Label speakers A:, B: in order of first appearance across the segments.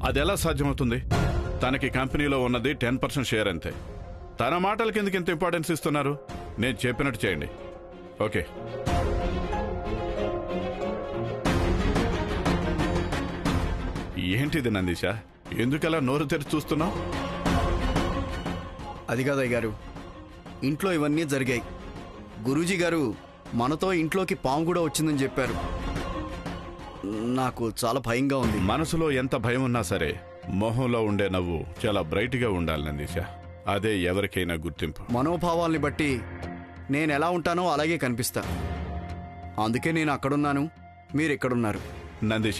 A: అది ఎలా సాధ్యమవుతుంది తనకి కంపెనీలో ఉన్నది టెన్ పర్సెంట్ షేర్ అంతే తన మాటలకి ఎందుకు ఇంత ఇంపార్టెన్స్ ఇస్తున్నారు నేను చెప్పినట్టు చేయండి ఓకే ఏంటిది నందీష ఎందుకలా నోరు తెరిచి చూస్తున్నావు
B: అది కాదయ్య గారు ఇంట్లో ఇవన్నీ జరిగాయి గురూజీ గారు మనతో ఇంట్లోకి పాము కూడా వచ్చిందని చెప్పారు నాకు చాలా భయంగా ఉంది
A: మనసులో ఎంత భయం ఉన్నా సరే మొహంలో ఉండే నవ్వు చాలా బ్రైట్గా ఉండాలి నందీష అదే ఎవరికైనా గుర్తింపు
B: మనోభావాల్ని బట్టి నేను ఎలా ఉంటానో అలాగే కనిపిస్తా అందుకే నేను అక్కడున్నాను మీరు ఇక్కడున్నారు
A: నందీష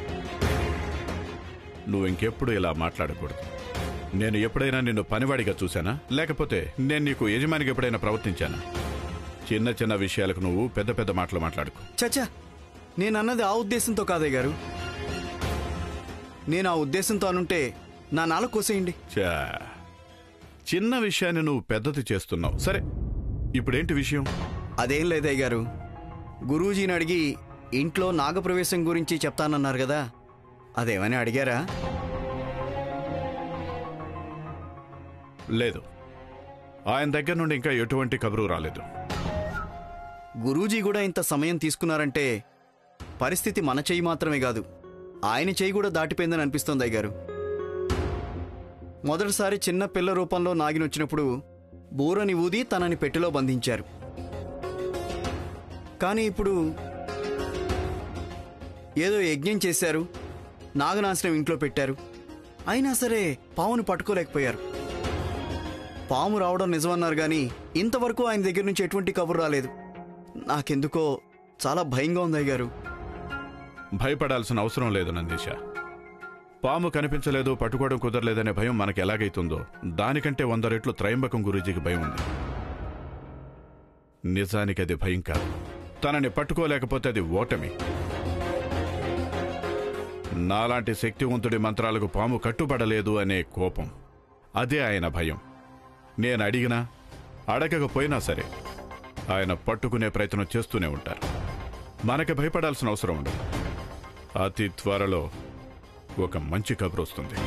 A: నువ్వు ఇంకెప్పుడు ఇలా మాట్లాడకూడదు నేను ఎప్పుడైనా నిన్ను పనివాడిగా చూశానా లేకపోతే నేను నీకు యజమానికి ఎప్పుడైనా ప్రవర్తించానా చిన్న చిన్న విషయాలకు నువ్వు పెద్ద పెద్ద మాటలు మాట్లాడుకో
B: చచ్చా నేను అన్నది ఆ ఉద్దేశంతో కాదయ్య గారు నేను ఆ ఉద్దేశంతో అనుంటే నా నాలుగు కోసేయండి
A: చా చిన్న విషయాన్ని నువ్వు పెద్దది చేస్తున్నావు సరే ఇప్పుడేంటి విషయం
B: అదేం లేదయ్య గారు గురూజీని అడిగి ఇంట్లో నాగప్రవేశం గురించి చెప్తానన్నారు కదా అదేమని అడిగారా
A: లేదు ఆయన దగ్గర నుండి ఇంకా ఎటువంటి కబురు రాలేదు
B: గురూజీ కూడా ఇంత సమయం తీసుకున్నారంటే పరిస్థితి మన చెయ్యి మాత్రమే కాదు ఆయన చెయ్యి కూడా దాటిపోయిందని అనిపిస్తోంది అయ్యగారు మొదటిసారి చిన్న పిల్ల రూపంలో నాగినొచ్చినప్పుడు బూరని ఊది తనని పెట్టెలో బంధించారు కానీ ఇప్పుడు ఏదో యజ్ఞం చేశారు నాగనాశనం ఇంట్లో పెట్టారు అయినా సరే పామును పట్టుకోలేకపోయారు పాము రావడం నిజమన్నారు కానీ ఇంతవరకు ఆయన దగ్గర నుంచి ఎటువంటి కబురు రాలేదు నాకెందుకో చాలా భయంగా ఉంది అయ్యారు
A: భయపడాల్సిన అవసరం లేదు నందీష పాము కనిపించలేదు పట్టుకోవడం కుదరలేదనే భయం మనకి ఎలాగైతుందో దానికంటే వంద రెట్లు త్రయంబకం గురూజీకి భయం ఉంది నిజానికి అది భయం కాదు తనని పట్టుకోలేకపోతే అది ఓటమి నాలాంటి శక్తివంతుడి మంత్రాలకు పాము కట్టుబడలేదు అనే కోపం అదే ఆయన భయం నేను అడిగినా అడగకపోయినా సరే ఆయన పట్టుకునే ప్రయత్నం చేస్తూనే ఉంటారు మనకి భయపడాల్సిన అవసరం ఉండదు అతి త్వరలో ఒక మంచి కబురు వస్తుంది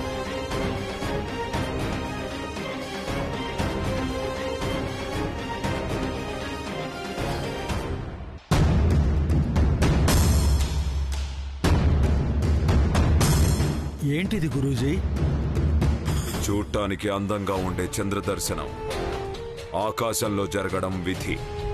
C: ఏంటిది గురూజీ
D: చూడటానికి అందంగా ఉండే చంద్రదర్శనం ఆకాశంలో జరగడం విధి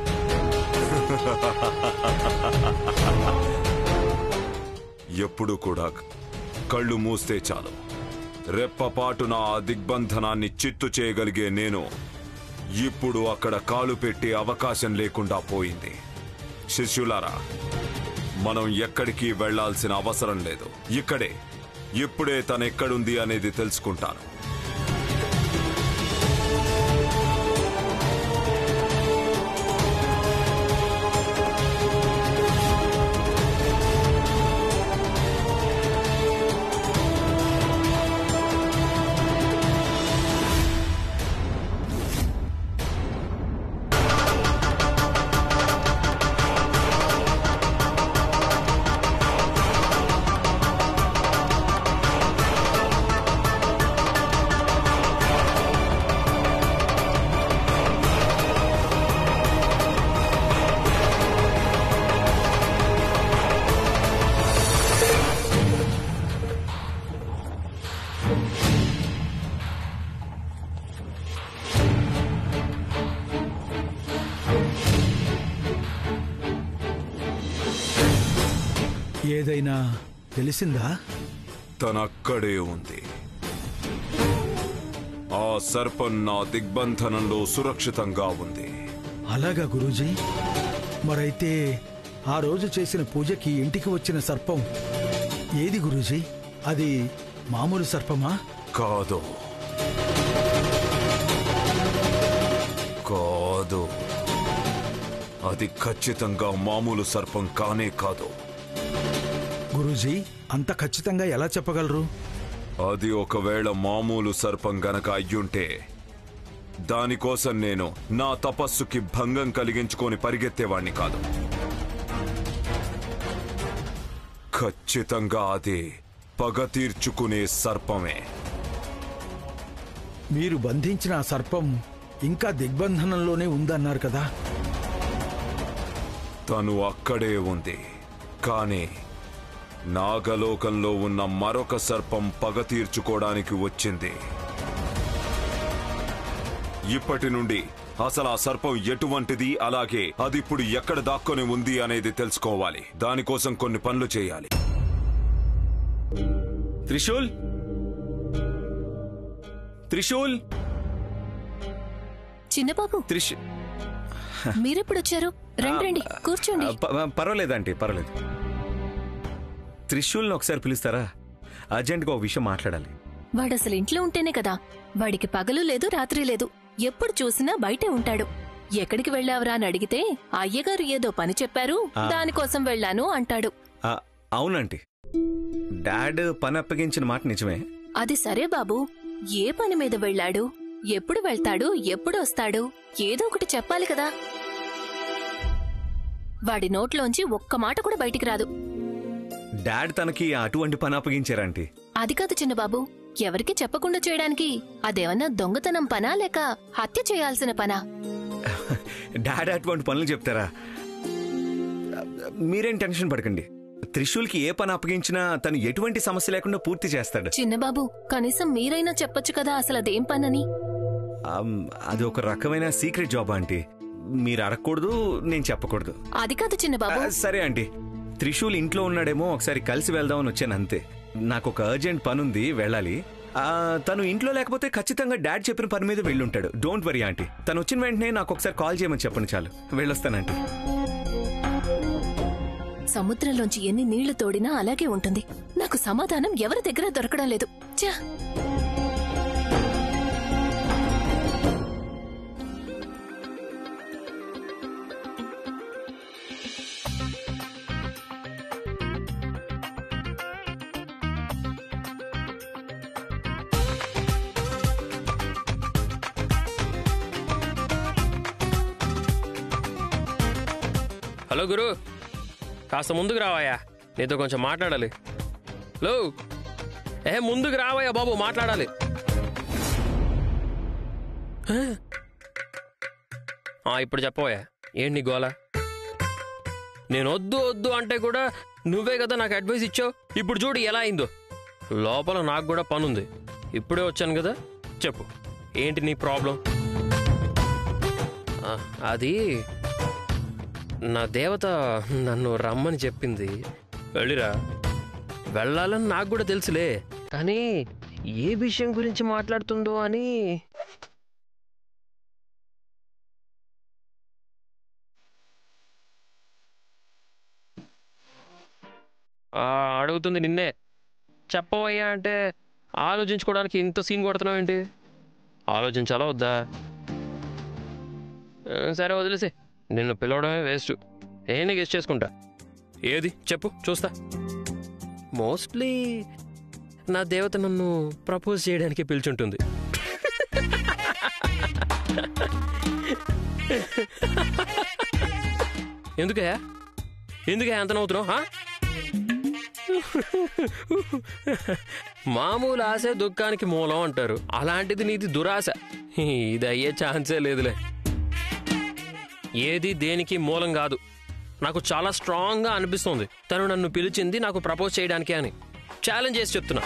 D: ఎప్పుడు కూడా కళ్ళు మూస్తే చాలు రెప్పపాటున ఆ దిగ్బంధనాన్ని చిత్తు చేయగలిగే నేను ఇప్పుడు అక్కడ కాలు పెట్టే అవకాశం లేకుండా పోయింది శిష్యులారా మనం ఎక్కడికి వెళ్ళాల్సిన అవసరం లేదు ఇక్కడే ఇప్పుడే తనెక్కడుంది అనేది తెలుసుకుంటాను
C: ఏదైనా తెలిసిందా
D: తనక్కడే ఉంది ఆ సర్పం నా దిగ్బంధనంలో సురక్షితంగా ఉంది
C: అలాగా గురూజీ మరైతే ఆ రోజు చేసిన పూజకి ఇంటికి వచ్చిన సర్పం ఏది గురూజీ అది మామూలు సర్పమా
D: కాదు కాదు అది ఖచ్చితంగా మామూలు సర్పం కానే కాదు
C: గురూజీ అంత ఖచ్చితంగా ఎలా చెప్పగలరు
D: అది ఒకవేళ మామూలు సర్పం గనక అయ్యుంటే దానికోసం నేను నా తపస్సుకి భంగం కలిగించుకొని పరిగెత్తేవాణ్ణి కాదు ఖచ్చితంగా అది పగ తీర్చుకునే సర్పమే
C: మీరు బంధించిన ఆ సర్పం ఇంకా దిగ్బంధనంలోనే ఉందన్నారు కదా
D: తను అక్కడే ఉంది కానీ నాగలోకంలో ఉన్న మరొక సర్పం పగ తీర్చుకోవడానికి వచ్చింది ఇప్పటి నుండి అసలు ఆ సర్పం ఎటువంటిది అలాగే అది ఇప్పుడు ఎక్కడ దాక్కొని ఉంది అనేది తెలుసుకోవాలి దానికోసం కొన్ని పనులు చేయాలి
E: త్రిశూల్ త్రిశూల్
F: చిన్నబాబు
E: త్రిశ్
F: మీరెప్పుడొచ్చారు రండి రండి కూర్చోండి
E: ఆ, ప- పర్వాలేదంటే పర్వాలేదు త్రిశూల్ని ఒకసారి పిలుస్తారా అర్జెంట్గా ఒక విషయం మాట్లాడాలి
F: వాడసలు ఇంట్లో ఉంటేనే కదా వాడికి పగలు లేదు రాత్రి లేదు ఎప్పుడు చూసినా బయటే ఉంటాడు ఎక్కడికి వెళ్ళావురా అని అడిగితే అయ్యగారు ఏదో పని చెప్పారు
E: ఆ.
F: దానికోసం వెళ్ళాను అంటాడు
E: ఆ, అవునంటీ డాడ్ పని అప్పగించిన మాట నిజమే
F: అది సరే బాబు ఏ పని మీద వెళ్ళాడు ఎప్పుడు వెళ్తాడు ఎప్పుడు వస్తాడు ఏదో ఒకటి చెప్పాలి కదా వాడి నోట్లోంచి ఒక్క మాట కూడా బయటికి రాదు
E: డాడ్ తనకి అటువంటి పని అప్పగించారంటీ
F: అది కాదు చిన్నబాబు ఎవరికి చెప్పకుండా చేయడానికి అదేమన్నా దొంగతనం పనా లేక హత్య చేయాల్సిన పనా
E: డాడ్ అటువంటి పనులు చెప్తారా మీరేం టెన్షన్ పడకండి త్రిశూల్కి ఏ పని అప్పగించినా తను ఎటువంటి సమస్య లేకుండా పూర్తి చేస్తాడు
F: చిన్నబాబు కనీసం మీరైనా చెప్పొచ్చు కదా అసలు అదేం పనని
E: ఆమ్, అది ఒక రకమైన సీక్రెట్ జాబ్ ఆంటీ మీరు అడగకూడదు నేను చెప్పకూడదు
F: అది కాదు చిన్నబాబు
E: ఆ, సరే ఆంటీ త్రిశూల్ ఇంట్లో ఉన్నాడేమో ఒకసారి కలిసి వెళ్దామని వచ్చాను అంతే నాకు ఒక అర్జెంట్ పని ఉంది వెళ్ళాలి ఆ, తను ఇంట్లో లేకపోతే ఖచ్చితంగా డాడ్ చెప్పిన పని మీద వెళ్ళుంటాడు డోంట్ వరీ ఆంటీ తను వచ్చిన వెంటనే నాకు ఒకసారి కాల్ చేయమని చెప్పండి చాలు వెళ్ళొస్తానంటీ
F: సముద్రంలోంచి ఎన్ని నీళ్లు తోడినా అలాగే ఉంటుంది నాకు సమాధానం ఎవరి దగ్గర దొరకడం లేదు ఛా!
G: హలో గురు కాస్త ముందుకు రావాయా నీతో కొంచెం మాట్లాడాలి లో ఏ ముందుకు రావయ్యా బాబు మాట్లాడాలి హ? ఆ, ఇప్పుడు చెప్పవయ్యా ఏంటి నీ గోల నేను వద్దు వద్దు అంటే కూడా నువ్వే కదా నాకు అడ్వైస్ ఇచ్చావు ఇప్పుడు చూడు ఎలా అయిందో లోపల నాకు కూడా పనుంది ఇప్పుడే వచ్చాను కదా చెప్పు ఏంటి నీ ప్రాబ్లం ఆ, అది నా దేవత నన్ను రమ్మని చెప్పింది వెళ్ళిరా వెళ్ళాలని నాకు కూడా తెలుసులే కానీ ఏ విషయం గురించి మాట్లాడుతుందో అని ఆ, అడుగుతుంది నిన్నే చెప్పవయ్యా అంటే ఆలోచించుకోవడానికి ఇంత సీన్ కొడుతున్నావు ఏంటి ఆలోచించాలా వద్దా ఆ, సరే వదిలేసి నిన్ను పిలవడమే వేస్ట్ ఏంటి గెస్ట్ చేసుకుంటా ఏది చెప్పు చూస్తా మోస్ట్లీ నా దేవత నన్ను ప్రపోజ్ చేయడానికి పిలుచుంటుంది ఎందుకే ఎందుకే అంత నవ్వుతున్నావు హా? మామూలు ఆశ దుఃఖానికి మూలం అంటారు అలాంటిది నీది దురాశ ఇది అయ్యే ఛాన్సే లేదులే ఏది దేనికి మూలం కాదు నాకు చాలా స్ట్రాంగ్గా అనిపిస్తుంది తను నన్ను పిలిచింది నాకు ప్రపోజ్ చేయడానికి అని ఛాలెంజ్ చేసి చెప్తున్నా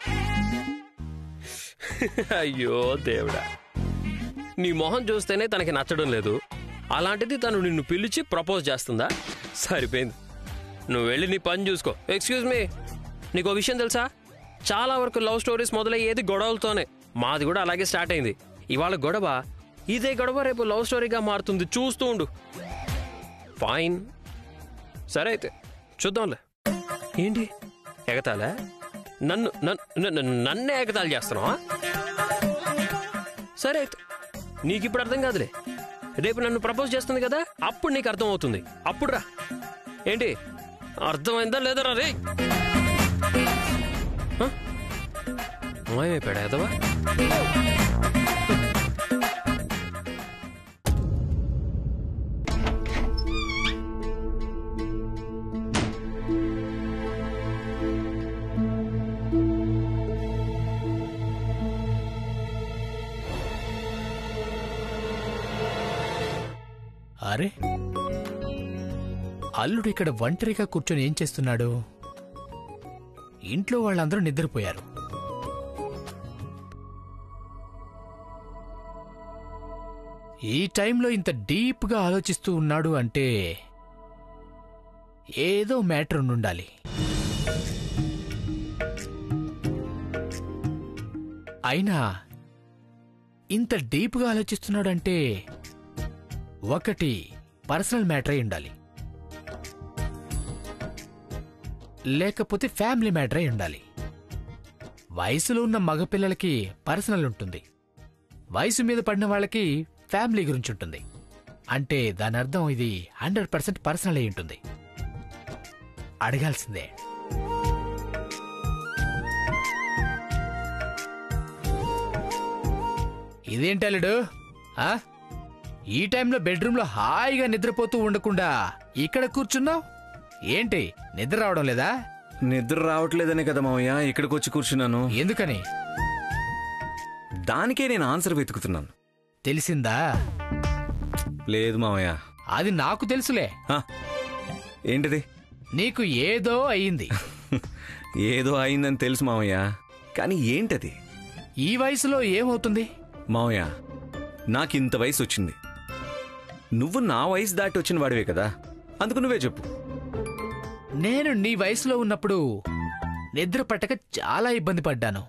G: అయ్యో దేవుడా నీ మొహం చూస్తేనే తనకి నచ్చడం లేదు అలాంటిది తను నిన్ను పిలిచి ప్రపోజ్ చేస్తుందా సరిపోయింది నువ్వు వెళ్ళి నీ పని చూసుకో ఎక్స్క్యూజ్ మీ నీకు ఓ విషయం తెలుసా చాలా వరకు లవ్ స్టోరీస్ మొదలయ్యేది గొడవలతోనే మాది కూడా అలాగే స్టార్ట్ అయింది ఇవాళ గొడవ ఇదే గొడవ రేపు లవ్ స్టోరీగా మారుతుంది చూస్తూ ఉండు ఫైన్ సరే అయితే చూద్దాంలే ఏంటి ఎగతాలే నన్ను నన్ను- నన్ను- నన్నే ఎగతాళి చేస్తున్నావా సరే అయితే నీకు ఇప్పుడు అర్థం కాదులే రేపు నన్ను ప్రపోజ్ చేస్తుంది కదా అప్పుడు నీకు అర్థం అవుతుంది అప్పుడు రా ఏంటి అర్థమైందా లేదా రా రే మాయమైపోయాడా ఎదవా
H: అరే అల్లుడు ఇక్కడ ఒంటరిగా కూర్చొని ఏం చేస్తున్నాడు ఇంట్లో వాళ్ళందరూ నిద్రపోయారు ఈ టైంలో ఇంత డీప్గా ఆలోచిస్తూ ఉన్నాడు అంటే ఏదో మ్యాటర్ ఉండాలి అయినా ఇంత డీప్గా ఆలోచిస్తున్నాడంటే ఒకటి పర్సనల్ మ్యాటర్ అయి ఉండాలి లేకపోతే ఫ్యామిలీ మ్యాటర్ అయి ఉండాలి వయసులో ఉన్న మగపిల్లలకి పర్సనల్ ఉంటుంది వయసు మీద పడిన వాళ్ళకి ఫ్యామిలీ గురించి ఉంటుంది అంటే దాని అర్థం ఇది హండ్రెడ్ పర్సెంట్ పర్సనల్ అయి ఉంటుంది అడగాల్సిందే ఇదేంటి అల్లుడు ఆ? ఈ టైంలో బెడ్రూమ్లో హాయిగా నిద్రపోతూ ఉండకుండా ఇక్కడ కూర్చున్నావు ఏంటి నిద్ర రావడం లేదా
E: నిద్ర రావట్లేదనే కదా మావయ్య ఇక్కడికి వచ్చి కూర్చున్నాను
H: ఎందుకని
E: దానికే నేను ఆన్సర్ వెతుకుతున్నాను
H: తెలిసిందా
E: లేదు మావయ్య
H: అది నాకు తెలుసులే
E: హ, ఏంటిది
H: నీకు ఏదో అయ్యింది
E: ఏదో అయిందని తెలుసు మావయ్య కానీ ఏంటది
H: ఈ వయసులో ఏమవుతుంది
E: మావయ్య నాకు ఇంత వయసు వచ్చింది నువ్వు నా వయసు దాటి వచ్చిన వాడివే కదా అందుకు నువ్వే చెప్పు
H: నేను నీ వయసులో ఉన్నప్పుడు నిద్ర పట్టక చాలా ఇబ్బంది పడ్డాను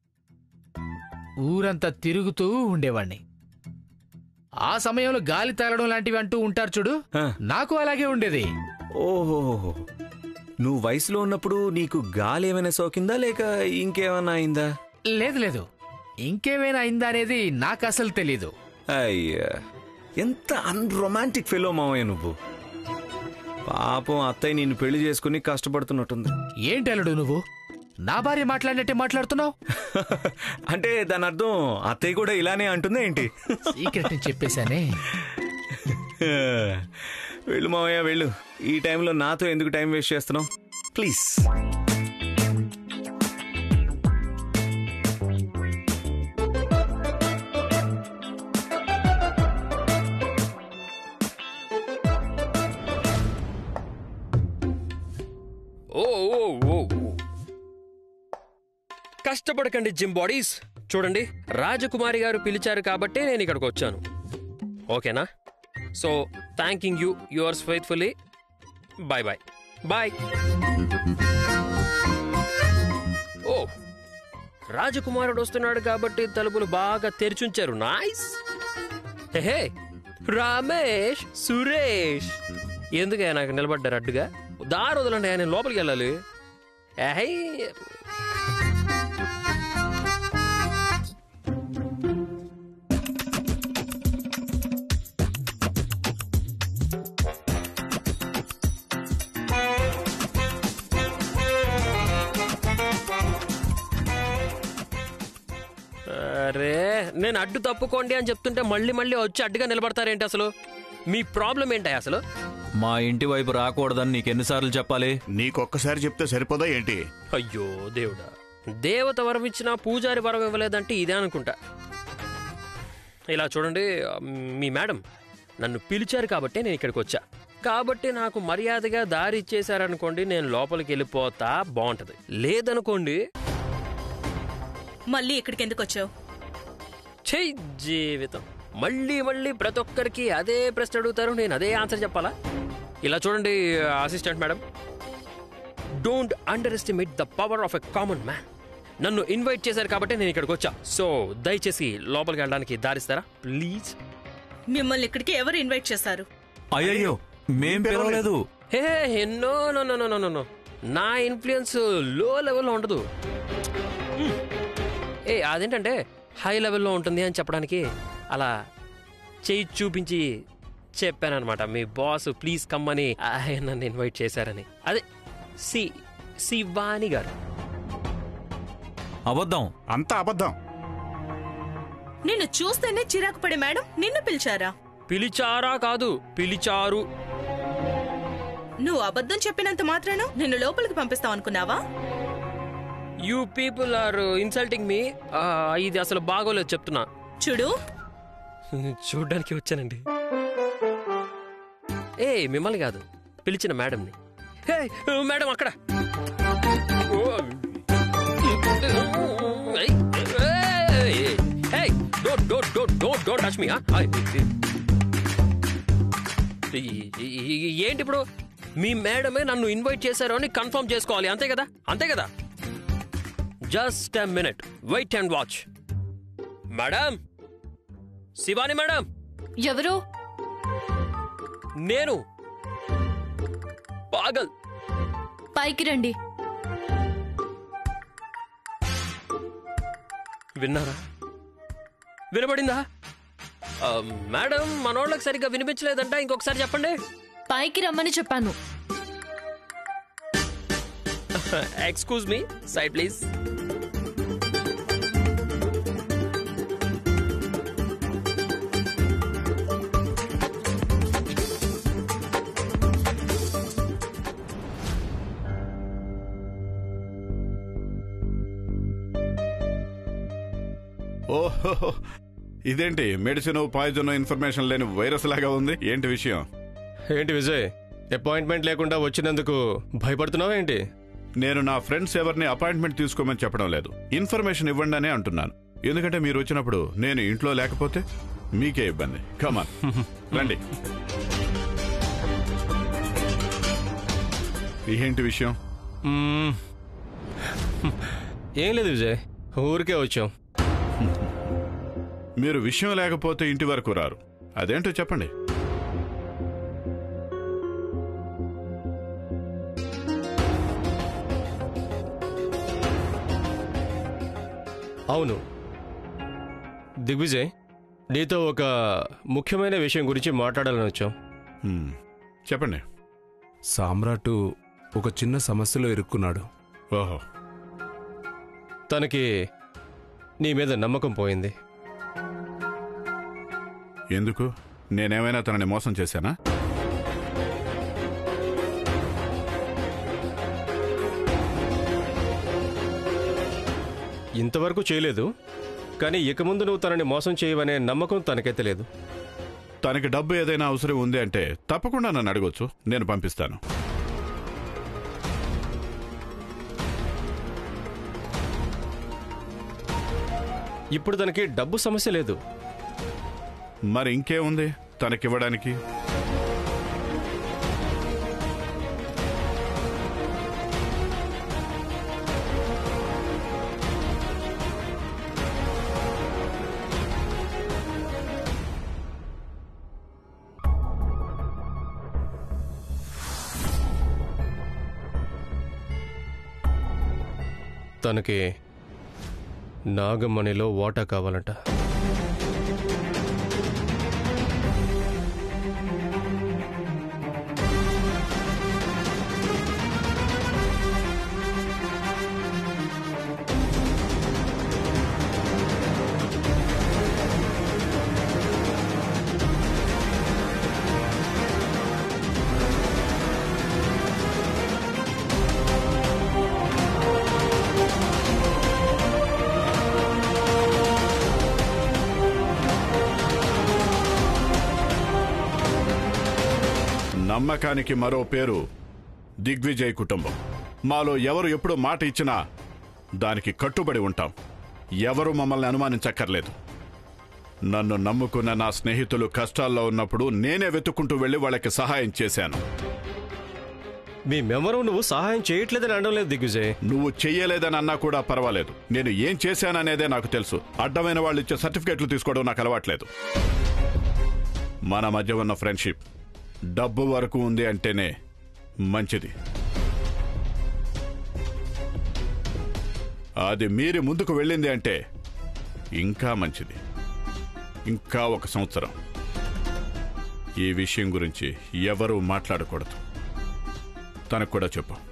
H: ఊరంతా తిరుగుతూ ఉండేవాణ్ణి ఆ సమయంలో గాలి తగలడం లాంటివి అంటూ ఉంటారు చూడు
E: హ.
H: నాకు అలాగే ఉండేది
E: ఓహో నువ్వు వయసులో ఉన్నప్పుడు నీకు గాలి ఏమైనా సోకిందా లేక ఇంకేమైనా అయిందా
H: లేదు లేదు ఇంకేమైనా అయిందా అనేది నాకు అసలు తెలీదు
E: అయ్యా ఎంత అన్రొమాంటిక్ ఫెలో మావయ్య నువ్వు పాపం అత్తయ్య నిన్ను పెళ్లి చేసుకుని కష్టపడుతున్నట్టుంది
H: ఏంటి అల్లుడు నువ్వు నా భార్య మాట్లాడినట్టే మాట్లాడుతున్నావు
E: అంటే దాని అర్థం అత్తయ్య కూడా ఇలానే అంటుందా ఏంటి
H: సీక్రెట్ ని చెప్పేశానే
E: వెళ్ళు మావయ్య వెళ్ళు ఈ టైంలో నాతో ఎందుకు టైం వేస్ట్ చేస్తున్నావు ప్లీజ్
G: ఓ ఓ ఓ ఓ. కష్టపడకండి జిమ్ బాడీస్ చూడండి రాజకుమారి గారు పిలిచారు కాబట్టే నేను ఇక్కడికి వచ్చాను ఓకేనా so thanking you yours faithfully bye bye bye ఓ రాజకుమారుడు వస్తున్నాడు కాబట్టి తలుపులు బాగా తెరిచుంచారు నైస్ హే రమేష్ సురేష్ ఎందుకే నాకు నిలబడ్డారు అడ్డుగా దారి వదలండి నేను లోపలికి వెళ్ళాలి ఏహై అరే నేను అడ్డు తప్పుకోండి అని చెప్తుంటే మళ్ళీ మళ్ళీ వచ్చి అడ్డుగా నిలబడతారేంటి అసలు మీ ప్రాబ్లం ఏంటి అసలు
I: మా ఇంటి వైపు రాకూడదని నీకెన్నిసార్లు చెప్పాలి
A: నీకొక్కసారి చెప్తే సరిపోదా ఏంటి
G: అయ్యో దేవుడా దేవత వరం ఇచ్చినా పూజారి వరం ఇవ్వలేదంటే ఇదే అనుకుంటా ఇలా చూడండి మీ మేడం నన్ను పిలిచారు కాబట్టి నేను ఇక్కడికి వచ్చా కాబట్టి నాకు మర్యాదగా దారి ఇచ్చేశారనుకోండి నేను లోపలికి వెళ్ళిపోతా బాగుంటది లేదనుకోండి
J: మళ్ళీ ఇక్కడికి ఎందుకు వచ్చావు
G: చెయ్ జీవితం మళ్ళీ మళ్ళీ ప్రతి ఒక్కరికి అదే ప్రశ్న అడుగుతారు నేను అదే ఆన్సర్ చెప్పాలా ఇలా చూడండి assistant madam don't underestimate the power of a common man నన్ను ఇన్వైట్ చేశారు కాబట్టి నేను ఇక్కడికి వచ్చా సో దయచేసి లోపలికి వెళ్ళడానికి దారిస్తారా ప్లీజ్
J: మిమ్మల్ని ఇక్కడికి ఎవరు ఇన్వైట్ చేశారు
I: అయ్యయ్యో మేం పిలవలేదు
G: hey no no no no no no నా ఇన్ఫ్లుయెన్స్ లో లెవెల్లో ఉండదు మ్మ్. ఏ అదేంటంటే హై లెవెల్లో ఉంటుంది అని చెప్పడానికి అలా చేయి చూపించి చెప్పానన్నమాట మీ బాస్ ప్లీజ్ కమ్మని ఆయన నన్ను ఇన్వైట్ చేశారని అదే సి శివాని గారు
I: అబద్ధం
A: అంతా అబద్ధం
J: నిన్ను చూస్తేనే చిరాకు పడే మేడం నిన్ను పిలిచారా
G: పిలిచారా కాదు పిలిచారు
J: నువ్వు అబద్ధం చెప్పినంత మాత్రాన నిన్ను లోపలికి పంపిస్తావు అనుకున్నావా
G: you people are insulting me ఇది అసలు బాగోలేదు చెప్తున్నా
J: చూడు
G: చూడ్డానికి వచ్చానండి ఏ మిమ్మల్ని కాదు పిలిచిన మేడంని హే మేడం అక్కడ ఓ. ఏయ్, ఏయ్, ఏయ్, don't, don't, don't, don't, don't touch me, huh? ఆయ్, ఈ- ఈ- ఈ- ఏంటి ఇప్పుడు మీ మేడమే నన్ను ఇన్వైట్ చేశారు అని కన్ఫర్మ్ చేసుకోవాలి అంతే కదా అంతే కదా just a minute wait and watch madam Shivani madam
F: ఎవరు
G: నేను పాగల్
F: పైకి రండి
G: విన్నారా వినబడిందా ఆ, మేడం మనోళ్ళకి సరిగ్గా వినిపించలేదంట ఇంకొకసారి చెప్పండి
F: పైకి రమ్మని చెప్పాను
G: ఎక్స్క్యూజ్ మీ సైడ్ ప్లీజ్
A: ఓహో ఇదేంటి మెడిసిన్ పాయిజన్ ఇన్ఫర్మేషన్ లేని వైరస్ లాగా ఉంది ఏంటి విషయం
K: ఏంటి విజయ్ అపాయింట్మెంట్ లేకుండా వచ్చినందుకు భయపడుతున్నావా ఏంటి
A: నేను నా ఫ్రెండ్స్ ఎవరిని అపాయింట్మెంట్ తీసుకోమని చెప్పడం లేదు ఇన్ఫర్మేషన్ ఇవ్వండి అనే అంటున్నాను ఎందుకంటే మీరు వచ్చినప్పుడు నేను ఇంట్లో లేకపోతే మీకే ఇబ్బంది కమాన్ రండి ఏంటి విషయం
K: మ్మ్. ఏం లేదు విజయ్ ఊరికే వచ్చాం
A: మీరు విషయం లేకపోతే ఇంటి వరకు రారు అదేంటో చెప్పండి
K: అవును దిగ్విజయ్ నీతో ఒక ముఖ్యమైన విషయం గురించి మాట్లాడాలని వచ్చాం
A: హ్మ్, చెప్పండి
L: సామ్రాటు ఒక చిన్న సమస్యలో ఇరుక్కున్నాడు
A: ఓహో
K: తనకి నీ మీద నమ్మకం పోయింది
A: ఎందుకు నేనేమైనా తనని మోసం చేశానా
K: ఇంతవరకు చేయలేదు కానీ ఇక ముందు నువ్వు తనని మోసం చేయవనే నమ్మకం తనకైతే లేదు
A: తనకి డబ్బు ఏదైనా అవసరం ఉంది అంటే తప్పకుండా నన్ను అడగొచ్చు నేను పంపిస్తాను
K: ఇప్పుడు తనకి డబ్బు సమస్య లేదు
A: మరి ఇంకేముంది తనకివ్వడానికి
K: తనకి నాగమణిలో వాటా కావాలంట
A: నమ్మకానికి మరో పేరు దిగ్విజయ్ కుటుంబం మాలో ఎవరు ఎప్పుడు మాట ఇచ్చినా దానికి కట్టుబడి ఉంటాం ఎవరు మమ్మల్ని అనుమానించక్కర్లేదు నన్ను నమ్ముకున్న నా స్నేహితులు కష్టాల్లో ఉన్నప్పుడు నేనే వెతుక్కుంటూ వెళ్ళి వాళ్ళకి సహాయం చేశాను
K: మేమెవరూ నువ్వు సహాయం చేయట్లేదని అనడం లేదు దిగ్విజయ్
A: నువ్వు చెయ్యలేదని అన్నా కూడా పర్వాలేదు నేను ఏం చేశాననేదే నాకు తెలుసు అడ్డమైన వాళ్ళు ఇచ్చే సర్టిఫికెట్లు తీసుకోవడం నాకు అలవాట్లేదు మన మధ్య ఉన్న ఫ్రెండ్షిప్ డబ్బు వరకు ఉంది అంటేనే మంచిది అది మీరి ముందుకు వెళ్ళింది అంటే ఇంకా మంచిది ఇంకా ఒక సంవత్సరం ఈ విషయం గురించి ఎవరూ మాట్లాడకూడదు తనకు కూడా చెప్పు